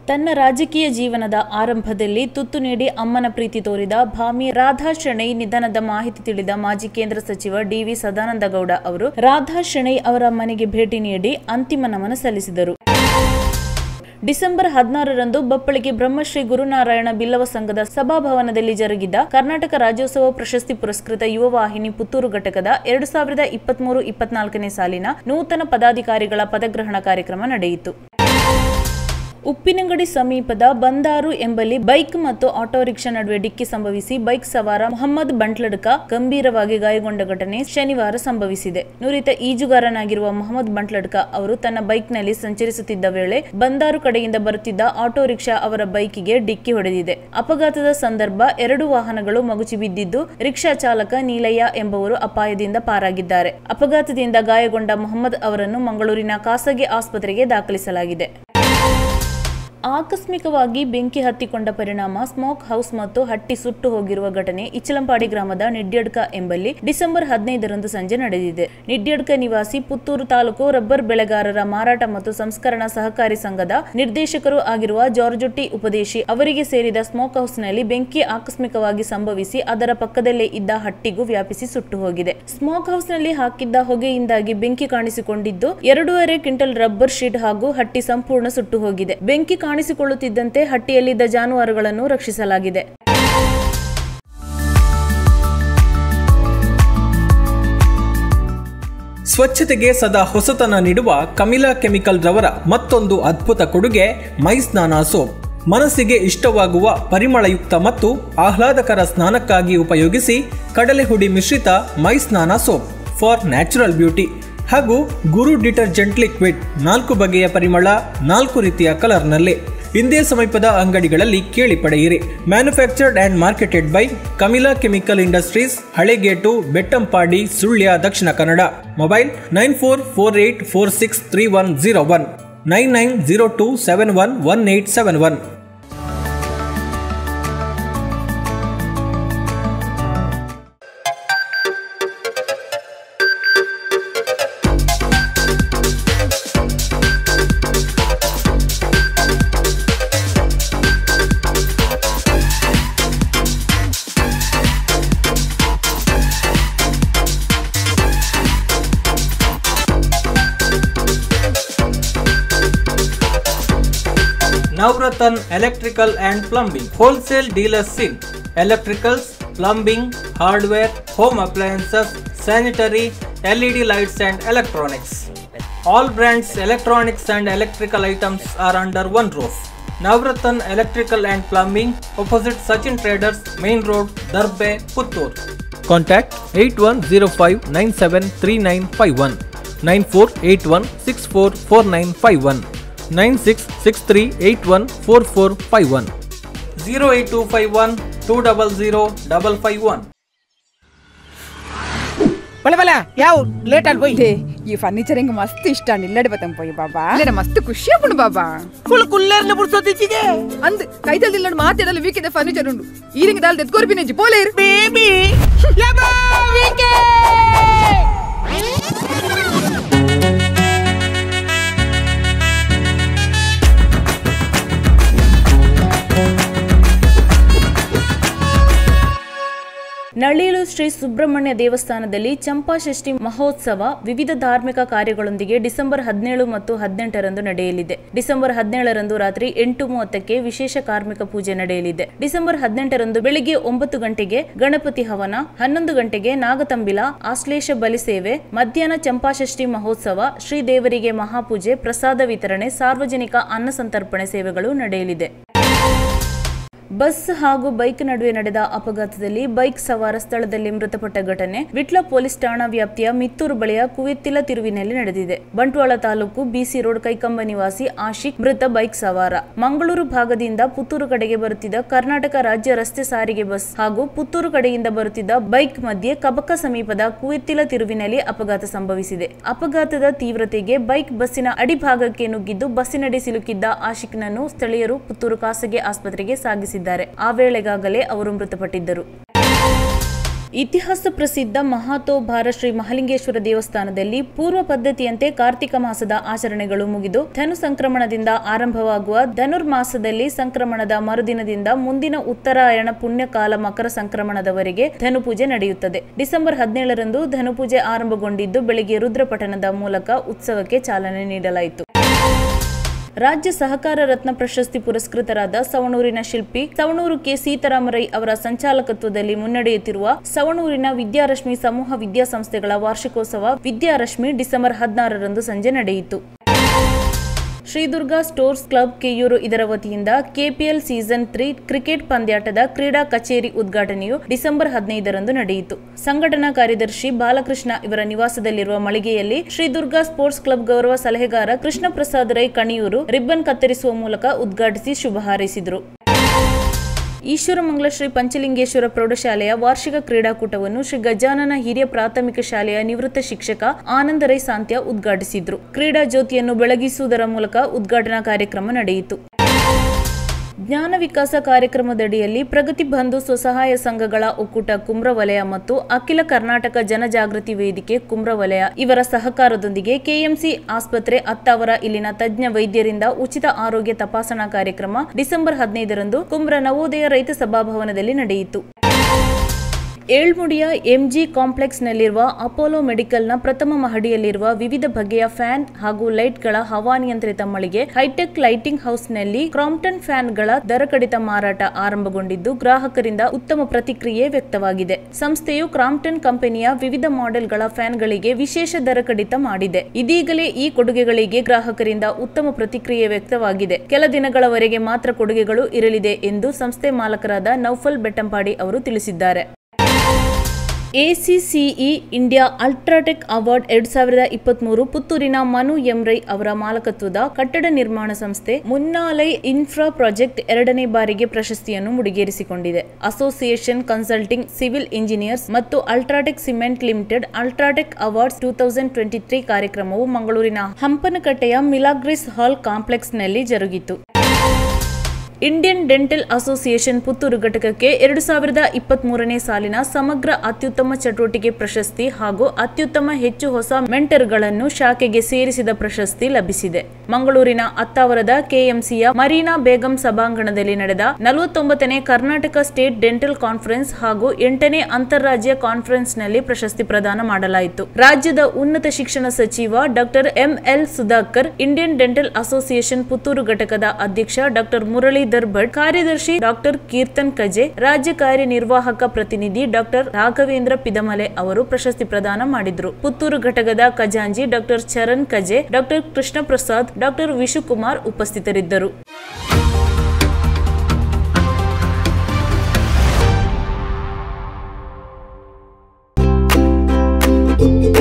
ತನ್ನ ರಾಜಕೀಯ ಜೀವನದ ಆರಂಭದಲ್ಲಿ ತುತ್ತು ನೀಡಿ ಅಮ್ಮನ ಪ್ರೀತಿ ತೋರಿದ ಭಾಮಿ ರಾಧಾ ಶೆಣೈ ನಿಧನದ ಮಾಹಿತಿ ತಿಳಿದ ಮಾಜಿ ಕೇಂದ್ರ ಸಚಿವ ಡಿವಿ ಸದಾನಂದಗೌಡ ಅವರು ರಾಧಾ ಶೆಣೈ ಅವರ ಮನೆಗೆ ಭೇಟಿ ನೀಡಿ ಅಂತಿಮ ನಮನ ಸಲ್ಲಿಸಿದರು ಡಿಸೆಂಬರ್ ಹದಿನಾರರಂದು ಬಪ್ಪಳಿಗೆ ಬ್ರಹ್ಮಶ್ರೀ ಗುರುನಾರಾಯಣ ಬಿಲ್ಲವ ಸಂಘದ ಸಭಾಭವನದಲ್ಲಿ ಜರುಗಿದ ಕರ್ನಾಟಕ ರಾಜ್ಯೋತ್ಸವ ಪ್ರಶಸ್ತಿ ಪುರಸ್ಕೃತ ಯುವ ವಾಹಿನಿ ಪುತ್ತೂರು ಘಟಕದ ಎರಡು ಸಾವಿರದ ಇಪ್ಪತ್ಮೂರು ಇಪ್ಪತ್ನಾಲ್ಕನೇ ಸಾಲಿನ ನೂತನ ಪದಾಧಿಕಾರಿಗಳ ಪದಗ್ರಹಣ ಕಾರ್ಯಕ್ರಮ ನಡೆಯಿತು ಉಪ್ಪಿನಂಗಡಿ ಸಮೀಪದ ಬಂದಾರು ಎಂಬಲ್ಲಿ ಬೈಕ್ ಮತ್ತು ಆಟೋ ರಿಕ್ಷಾ ನಡುವೆ ಡಿಕ್ಕಿ ಸಂಭವಿಸಿ ಬೈಕ್ ಸವಾರ ಮೊಹಮ್ಮದ್ ಬಂಟ್ಲಡ್ಕ ಗಂಭೀರವಾಗಿ ಗಾಯಗೊಂಡ ಘಟನೆ ಶನಿವಾರ ಸಂಭವಿಸಿದೆ ನುರಿತ ಈಜುಗಾರನಾಗಿರುವ ಮೊಹಮ್ಮದ್ ಬಂಟ್ಲಡ್ಕ ಅವರು ತನ್ನ ಬೈಕ್ನಲ್ಲಿ ಸಂಚರಿಸುತ್ತಿದ್ದ ವೇಳೆ ಬಂದಾರು ಕಡೆಯಿಂದ ಬರುತ್ತಿದ್ದ ಆಟೋ ರಿಕ್ಷಾ ಅವರ ಬೈಕಿಗೆ ಡಿಕ್ಕಿ ಹೊಡೆದಿದೆ ಅಪಘಾತದ ಸಂದರ್ಭ ಎರಡು ವಾಹನಗಳು ಮಗುಚಿ ಬಿದ್ದಿದ್ದು ರಿಕ್ಷಾ ಚಾಲಕ ನೀಲಯ್ಯ ಎಂಬುವರು ಅಪಾಯದಿಂದ ಪಾರಾಗಿದ್ದಾರೆ ಅಪಘಾತದಿಂದ ಗಾಯಗೊಂಡ ಮೊಹಮ್ಮದ್ ಅವರನ್ನು ಮಂಗಳೂರಿನ ಖಾಸಗಿ ಆಸ್ಪತ್ರೆಗೆ ದಾಖಲಿಸಲಾಗಿದೆ ಆಕಸ್ಮಿಕವಾಗಿ ಬೆಂಕಿ ಹತ್ತಿಕೊಂಡ ಪರಿಣಾಮ ಸ್ಮೋಕ್ ಹೌಸ್ ಮತ್ತು ಹಟ್ಟಿ ಸುಟ್ಟು ಹೋಗಿರುವ ಘಟನೆ ಇಚ್ಚಲಂಪಾಡಿ ಗ್ರಾಮದ ನಿಡ್ಯಡ್ಕ ಎಂಬಲ್ಲಿ ಡಿಸೆಂಬರ್ ಹದಿನೈದರಂದು ಸಂಜೆ ನಡೆದಿದೆ ನಿಡ್ಯಡ್ಕ ನಿವಾಸಿ ಪುತ್ತೂರು ತಾಲೂಕು ರಬ್ಬರ್ ಬೆಳೆಗಾರರ ಮಾರಾಟ ಮತ್ತು ಸಂಸ್ಕರಣಾ ಸಹಕಾರಿ ಸಂಘದ ನಿರ್ದೇಶಕರು ಆಗಿರುವ ಜಾರ್ಜುಟ್ಟಿ ಉಪದೇಶಿ ಅವರಿಗೆ ಸೇರಿದ ಸ್ಮೋಕ್ ಹೌಸ್ನಲ್ಲಿ ಬೆಂಕಿ ಆಕಸ್ಮಿಕವಾಗಿ ಸಂಭವಿಸಿ ಅದರ ಪಕ್ಕದಲ್ಲೇ ಇದ್ದ ಹಟ್ಟಿಗೂ ವ್ಯಾಪಿಸಿ ಸುಟ್ಟು ಹೋಗಿದೆ ಸ್ಮೋಕ್ ಹೌಸ್ನಲ್ಲಿ ಹಾಕಿದ್ದ ಹೊಗೆಯಿಂದಾಗಿ ಬೆಂಕಿ ಕಾಣಿಸಿಕೊಂಡಿದ್ದು ಎರಡೂವರೆ ಕ್ವಿಂಟಲ್ ರಬ್ಬರ್ ಶೀಟ್ ಹಾಗೂ ಹಟ್ಟಿ ಸಂಪೂರ್ಣ ಸುಟ್ಟು ಹೋಗಿದೆ ಬೆಂಕಿ ಕಾಣಿಸಿಕೊಳ್ಳುತ್ತಿದ್ದಂತೆ ಹಟ್ಟಿಯಲ್ಲಿದ್ದ ಜಾನುವಾರುಗಳನ್ನು ರಕ್ಷಿಸಲಾಗಿದೆ ಸ್ವಚ್ಛತೆಗೆ ಸದಾ ಹೊಸತನ ನೀಡುವ ಕಮಿಲಾ ಕೆಮಿಕಲ್ ರವರ ಮತ್ತೊಂದು ಅದ್ಭುತ ಕೊಡುಗೆ ಮೈ ಸ್ನಾನ ಸೋಪ್ ಮನಸ್ಸಿಗೆ ಇಷ್ಟವಾಗುವ ಪರಿಮಳಯುಕ್ತ ಮತ್ತು ಆಹ್ಲಾದಕರ ಸ್ನಾನಕ್ಕಾಗಿ ಉಪಯೋಗಿಸಿ ಕಡಲೆ ಹುಡಿ ಮಿಶ್ರಿತ ಮೈ ಸ್ನಾನ ಸೋಪ್ ಫಾರ್ ನ್ಯಾಚುರಲ್ ಬ್ಯೂಟಿ ಹಾಗೂ ಗುರು ಡಿಟರ್ಜೆಂಟ್ ಲಿಕ್ವಿಡ್ ನಾಲ್ಕು ಬಗೆಯ ಪರಿಮಳ ನಾಲ್ಕು ರೀತಿಯ ಕಲರ್ನಲ್ಲಿ ಇಂದೇ ಸಮೀಪದ ಅಂಗಡಿಗಳಲ್ಲಿ ಕೇಳಿ ಪಡೆಯಿರಿ manufactured and marketed by Kamila chemical industries Halegate Bettampady Sullia Dakshina Kannada mobile nine four four eight four six three one zero one nine nine zero two seven one one eight seven one Navratan Electrical and Plumbing Wholesale Dealers in Electricals, Plumbing, Hardware, Home Appliances, Sanitary, LED Lights and Electronics. All brands electronics and electrical items are under one roof. Navratan Electrical and Plumbing opposite Sachin Traders Main Road, Darbe, Puttur. Contact 8105973951 9481644951 9663814451 08251 200 551 ಬಲೆ ಬಲೆ ಯಾವ late ಅಲ್ಲಿ పోయి లే, ఈ furniture ఇంక మస్తు ఇష్టాన్ని ఇల్లడి పోతాం పోయి బాబా లేరా మస్తు ఖుషి అప్పుడు బాబా ಫುಲ್ ಕುಲ್ಲೇರ್ನ ಬುಡ್ಸೋದಿಚ್ಚಿಗೆ ಅಂದ್ ಕೈತಲ್ ಇಲ್ಲಡ್ ಮಾತಾಡಲು ವೀಕಿದೆ ಫರ್ನಿಚರ್ ಉಂಡು ಈರಿಂಗ ದಾಲ್ ತೆತ್ಕೋರ್ಪಿ ನೆಂಜಿ ಪೋಲೇರು ಬೇಬಿ ಯಬ್ಬಾ ವೀಕೆ ನಳೀಲು ಶ್ರೀ ಸುಬ್ರಹ್ಮಣ್ಯ ದೇವಸ್ಥಾನದಲ್ಲಿ ಚಂಪಾಷಷ್ಠಿ ಮಹೋತ್ಸವ ವಿವಿಧ ಧಾರ್ಮಿಕ ಕಾರ್ಯಗಳೊಂದಿಗೆ ಡಿಸೆಂಬರ್ ಹದಿನೇಳು ಮತ್ತು ಹದಿನೆಂಟರಂದು ನಡೆಯಲಿದೆ ಡಿಸೆಂಬರ್ ಹದಿನೇಳರಂದು ರಾತ್ರಿ ಎಂಟು ಮೂವತ್ತಕ್ಕೆ ವಿಶೇಷ ಕಾರ್ಮಿಕ ಪೂಜೆ ನಡೆಯಲಿದೆ ಡಿಸೆಂಬರ್ ಹದಿನೆಂಟರಂದು ಬೆಳಿಗ್ಗೆ ಒಂಬತ್ತು ಗಂಟೆಗೆ ಗಣಪತಿ ಹವನ ಹನ್ನೊಂದು ಗಂಟೆಗೆ ನಾಗತಂಬಿಲ ಆಶ್ಲೇಷ ಬಲಿ ಸೇವೆ ಮಧ್ಯಾಹ್ನ ಚಂಪಾಷಷ್ಠಿ ಮಹೋತ್ಸವ ಶ್ರೀದೇವರಿಗೆ ಮಹಾಪೂಜೆ ಪ್ರಸಾದ ವಿತರಣೆ ಸಾರ್ವಜನಿಕ ಅನ್ನ ಸಂತರ್ಪಣೆ ಸೇವೆಗಳು ನಡೆಯಲಿದೆ ಬಸ್ ಹಾಗೂ ಬೈಕ್ ನಡುವೆ ನಡೆದ ಅಪಘಾತದಲ್ಲಿ ಬೈಕ್ ಸವಾರ ಸ್ಥಳದಲ್ಲಿ ಮೃತಪಟ್ಟ ಘಟನೆ ವಿಟ್ಲ ಪೊಲೀಸ್ ಠಾಣಾ ವ್ಯಾಪ್ತಿಯ ಮಿತ್ತೂರು ಬಳಿಯ ಕುವೆತ್ತಿಲ ತಿರುವಿನಲ್ಲಿ ನಡೆದಿದೆ ಬಂಟ್ವಾಳ ತಾಲೂಕು ಬಿಸಿ ರೋಡ್ ಕೈಕಂಬ ನಿವಾಸಿ ಆಶಿಕ್ ಮೃತ ಬೈಕ್ ಸವಾರ ಮಂಗಳೂರು ಭಾಗದಿಂದ ಪುತ್ತೂರು ಕಡೆಗೆ ಬರುತ್ತಿದ್ದ ಕರ್ನಾಟಕ ರಾಜ್ಯ ರಸ್ತೆ ಸಾರಿಗೆ ಬಸ್ ಹಾಗೂ ಪುತ್ತೂರು ಕಡೆಯಿಂದ ಬರುತ್ತಿದ್ದ ಬೈಕ್ ಮಧ್ಯೆ ಕಬಕ ಸಮೀಪದ ಕುವೆತ್ತಿಲ ತಿರುವಿನಲ್ಲಿ ಅಪಘಾತ ಸಂಭವಿಸಿದೆ ಅಪಘಾತದ ತೀವ್ರತೆಗೆ ಬೈಕ್ ಬಸ್ಸಿನ ಅಡಿಭಾಗಕ್ಕೆ ನುಗ್ಗಿದ್ದು ಬಸ್ಸಿನಡಿ ಸಿಲುಕಿದ್ದ ಆಶಿಕ್ನನ್ನು ಸ್ಥಳೀಯರು ಪುತ್ತೂರು ಖಾಸಗಿ ಆಸ್ಪತ್ರೆಗೆ ಸಾಗಿಸಿದ್ದಾರೆ ಆ ವೇಳೆಗಾಗಲೇ ಅವರು ಮೃತಪಟ್ಟಿದ್ದರು ಇತಿಹಾಸ ಪ್ರಸಿದ್ಧ ಮಹಾತೋಭಾರ ಶ್ರೀ ಮಹಾಲಿಂಗೇಶ್ವರ ದೇವಸ್ಥಾನದಲ್ಲಿ ಪೂರ್ವ ಪದ್ಧತಿಯಂತೆ ಕಾರ್ತಿಕ ಮಾಸದ ಆಚರಣೆಗಳು ಮುಗಿದು ಧನು ಸಂಕ್ರಮಣದಿಂದ ಆರಂಭವಾಗುವ ಧನುರ್ಮಾಸದಲ್ಲಿ ಸಂಕ್ರಮಣದ ಮರುದಿನದಿಂದ ಮುಂದಿನ ಉತ್ತರಾಯಣ ಪುಣ್ಯಕಾಲ ಮಕರ ಸಂಕ್ರಮಣದವರೆಗೆ ಧನುಪೂಜೆ ನಡೆಯುತ್ತದೆ ಡಿಸೆಂಬರ್ ಹದಿನೇಳರಂದು ಧನುಪೂಜೆ ಆರಂಭಗೊಂಡಿದ್ದು ಬೆಳಿಗ್ಗೆ ರುದ್ರಪಠಣದ ಮೂಲಕ ಉತ್ಸವಕ್ಕೆ ಚಾಲನೆ ನೀಡಲಾಯಿತು ರಾಜ್ಯ ಸಹಕಾರ ರತ್ನ ಪ್ರಶಸ್ತಿ ಪುರಸ್ಕೃತರಾದ ಸವಣೂರಿನ ಶಿಲ್ಪಿ ಸವಣೂರು ಕೆ ಸೀತಾರಾಮರೈ ಅವರ ಸಂಚಾಲಕತ್ವದಲ್ಲಿ ಮುನ್ನಡೆಯುತ್ತಿರುವ ಸವಣೂರಿನ ವಿದ್ಯಾರಶ್ಮಿ ಸಮೂಹ ವಿದ್ಯಾಸಂಸ್ಥೆಗಳ ವಾರ್ಷಿಕೋತ್ಸವ ವಿದ್ಯಾರಶ್ಮಿ ಡಿಸೆಂಬರ್ ಹದಿನಾರರಂದು ಸಂಜೆ ನಡೆಯಿತು ಶ್ರೀದುರ್ಗಾ ಸ್ಟೋರ್ಸ್ ಕ್ಲಬ್ ಕೆಯೂರು ಇದರ ವತಿಯಿಂದ ಕೆಪಿಎಲ್ ಸೀಸನ್ ತ್ರೀ ಕ್ರಿಕೆಟ್ ಪಂದ್ಯಾಟದ ಕ್ರೀಡಾ ಕಚೇರಿ ಉದ್ಘಾಟನೆಯು ಡಿಸೆಂಬರ್ ಹದಿನೈದರಂದು ನಡೆಯಿತು ಸಂಘಟನಾ ಕಾರ್ಯದರ್ಶಿ ಬಾಲಕೃಷ್ಣ ಇವರ ನಿವಾಸದಲ್ಲಿರುವ ಮಳಿಗೆಯಲ್ಲಿ ಶ್ರೀದುರ್ಗಾ ಸ್ಪೋರ್ಟ್ಸ್ ಕ್ಲಬ್ ಗೌರವ ಸಲಹೆಗಾರ ಕೃಷ್ಣ ಪ್ರಸಾದ್ ರೈ ಕಣಿಯೂರು ರಿಬ್ಬನ್ ಕತ್ತರಿಸುವ ಮೂಲಕ ಉದ್ಘಾಟಿಸಿ ಶುಭ ಹಾರೈಸಿದರು ಈಶ್ವರಮಂಗಲ ಶ್ರೀ ಪಂಚಲಿಂಗೇಶ್ವರ ಪ್ರೌಢಶಾಲೆಯ ವಾರ್ಷಿಕ ಕ್ರೀಡಾಕೂಟವನ್ನು ಶ್ರೀ ಗಜಾನನ ಹಿರಿಯ ಪ್ರಾಥಮಿಕ ಶಾಲೆಯ ನಿವೃತ್ತ ಶಿಕ್ಷಕ ಆನಂದ ರೈ ಸಾಂತ್ಯ ಉದ್ಘಾಟಿಸಿದ್ರು ಕ್ರೀಡಾ ಜ್ಯೋತಿಯನ್ನು ಬೆಳಗಿಸುವುದರ ಮೂಲಕ ಉದ್ಘಾಟನಾ ಕಾರ್ಯಕ್ರಮ ನಡೆಯಿತು ಜ್ಞಾನ ವಿಕಾಸ ಕಾರ್ಯಕ್ರಮದಡಿಯಲ್ಲಿ ಪ್ರಗತಿ ಬಂಧು ಸ್ವಸಹಾಯ ಸಂಘಗಳ ಒಕ್ಕೂಟ ಕುಮ್ರ ವಲಯ ಮತ್ತು ಅಖಿಲ ಕರ್ನಾಟಕ ಜನಜಾಗೃತಿ ವೇದಿಕೆ ಕುಮ್ರ ವಲಯ ಇವರ ಸಹಕಾರದೊಂದಿಗೆ ಕೆಎಂಸಿ ಆಸ್ಪತ್ರೆ ಅತ್ತಾವರ ಇಲ್ಲಿನ ತಜ್ಞ ವೈದ್ಯರಿಂದ ಉಚಿತ ಆರೋಗ್ಯ ತಪಾಸಣಾ ಕಾರ್ಯಕ್ರಮ ಡಿಸೆಂಬರ್ ಹದಿನೈದರಂದು ಕುಮ್ರ ನವೋದಯ ರೈತ ಸಭಾಭವನದಲ್ಲಿ ನಡೆಯಿತು ಏಳ್ಮುಡಿಯ ಎಂಜಿ ಕಾಂಪ್ಲೆಕ್ಸ್ನಲ್ಲಿರುವ ಅಪೋಲೋ ಮೆಡಿಕಲ್ನ ಪ್ರಥಮ ಮಹಡಿಯಲ್ಲಿರುವ ವಿವಿಧ ಬಗೆಯ ಫ್ಯಾನ್ ಹಾಗೂ ಲೈಟ್ಗಳ ಹವಾನಿಯಂತ್ರಿತ ಮಳಿಗೆ ಹೈಟೆಕ್ ಲೈಟಿಂಗ್ ಹೌಸ್ನಲ್ಲಿ ಕ್ರಾಂಪ್ಟನ್ ಫ್ಯಾನ್ಗಳ ದರ ಕಡಿತ ಮಾರಾಟ ಆರಂಭಗೊಂಡಿದ್ದು ಗ್ರಾಹಕರಿಂದ ಉತ್ತಮ ಪ್ರತಿಕ್ರಿಯೆ ವ್ಯಕ್ತವಾಗಿದೆ ಸಂಸ್ಥೆಯು ಕ್ರಾಂಪ್ಟನ್ ಕಂಪನಿಯ ವಿವಿಧ ಮಾಡೆಲ್ಗಳ ಫ್ಯಾನ್ಗಳಿಗೆ ವಿಶೇಷ ದರ ಕಡಿತ ಮಾಡಿದೆ ಇದೀಗಲೇ ಈ ಕೊಡುಗೆಗಳಿಗೆ ಗ್ರಾಹಕರಿಂದ ಉತ್ತಮ ಪ್ರತಿಕ್ರಿಯೆ ವ್ಯಕ್ತವಾಗಿದೆ ಕೆಲ ದಿನಗಳವರೆಗೆ ಮಾತ್ರ ಕೊಡುಗೆಗಳು ಇರಲಿದೆ ಎಂದು ಸಂಸ್ಥೆ ಮಾಲಕರಾದ ನೌಫಲ್ ಬೆಟ್ಟಂಪಾಡಿ ಅವರು ತಿಳಿಸಿದ್ದಾರೆ ಎಸಿಸಿಇ ಇಂಡಿಯಾ ಅಲ್ಟ್ರಾಟೆಕ್ ಅವಾರ್ಡ್ ಎರಡ್ ಸಾವಿರದ ಇಪ್ಪತ್ಮೂರು ಪುತ್ತೂರಿನ ಮನು ಎಂರೈ ಅವರ ಮಾಲಕತ್ವದ ಕಟ್ಟಡ ನಿರ್ಮಾಣ ಸಂಸ್ಥೆ ಮುನ್ನಾಲೈ ಇನ್ಫ್ರಾ ಪ್ರಾಜೆಕ್ಟ್ ಎರಡನೇ ಬಾರಿಗೆ ಪ್ರಶಸ್ತಿಯನ್ನು ಮುಡಿಗೇರಿಸಿಕೊಂಡಿದೆ ಅಸೋಸಿಯೇಷನ್ ಕನ್ಸಲ್ಟಿಂಗ್ ಸಿವಿಲ್ ಇಂಜಿನಿಯರ್ಸ್ ಮತ್ತು UltraTech cement limited UltraTech awards two thousand twenty three ಕಾರ್ಯಕ್ರಮವು ಮಂಗಳೂರಿನ ಹಂಪನಕಟ್ಟೆಯ ಮಿಲಾಗ್ರಿಸ್ ಹಾಲ್ ಕಾಂಪ್ಲೆಕ್ಸ್ನಲ್ಲಿ ಜರುಗಿತು ಇಂಡಿಯನ್ ಡೆಂಟಲ್ ಅಸೋಸಿಯೇಷನ್ ಪುತ್ತೂರು ಘಟಕಕ್ಕೆ ಎರಡು ಸಾವಿರದ ಇಪ್ಪತ್ತ್ ಮೂರನೇ ಸಾಲಿನ ಸಮಗ್ರ ಅತ್ಯುತ್ತಮ ಚಟುವಟಿಕೆ ಪ್ರಶಸ್ತಿ ಹಾಗೂ ಅತ್ಯುತ್ತಮ ಹೆಚ್ಚು ಹೊಸ ಮೆಂಟರ್ಗಳನ್ನು ಶಾಖೆಗೆ ಸೇರಿಸಿದ ಪ್ರಶಸ್ತಿ ಲಭಿಸಿದೆ ಮಂಗಳೂರಿನ ಅತ್ತಾವರದ ಕೆಎಂಸಿಯ ಮರೀನಾ ಬೇಗಂ ಸಭಾಂಗಣದಲ್ಲಿ ನಡೆದ ನಲವತ್ತೊಂಬತ್ತನೇ ಕರ್ನಾಟಕ ಸ್ಟೇಟ್ ಡೆಂಟಲ್ ಕಾನ್ಫರೆನ್ಸ್ ಹಾಗೂ ಎಂಟನೇ ಅಂತಾರಾಜ್ಯ ಕಾನ್ಫರೆನ್ಸ್ನಲ್ಲಿ ಪ್ರಶಸ್ತಿ ಪ್ರದಾನ ಮಾಡಲಾಯಿತು ರಾಜ್ಯದ ಉನ್ನತ ಶಿಕ್ಷಣ ಸಚಿವ doctor ML Sudhakar Indian dental association Puttur ಘಟಕದ ಅಧ್ಯಕ್ಷ ಡಾಕ್ಟರ್ ಮುರಳೀಧರ್ ಭಟ್ ಕಾರ್ಯದರ್ಶಿ ಡಾಕ್ಟರ್ ಕೀರ್ತನ್ ಕಜೆ ರಾಜ್ಯ ಕಾರ್ಯನಿರ್ವಾಹಕ ಪ್ರತಿನಿಧಿ ಡಾಕ್ಟರ್ ರಾಘವೇಂದ್ರ ಪಿದಮಲೆ ಅವರು ಪ್ರಶಸ್ತಿ ಪ್ರದಾನ ಮಾಡಿದ್ರು ಪುತ್ತೂರು ಘಟಕದ ಖಜಾಂಜಿ doctor Charan Kaje doctor Krishna Prasad doctor Vishukumar ಉಪಸ್ಥಿತರಿದ್ದರು thank you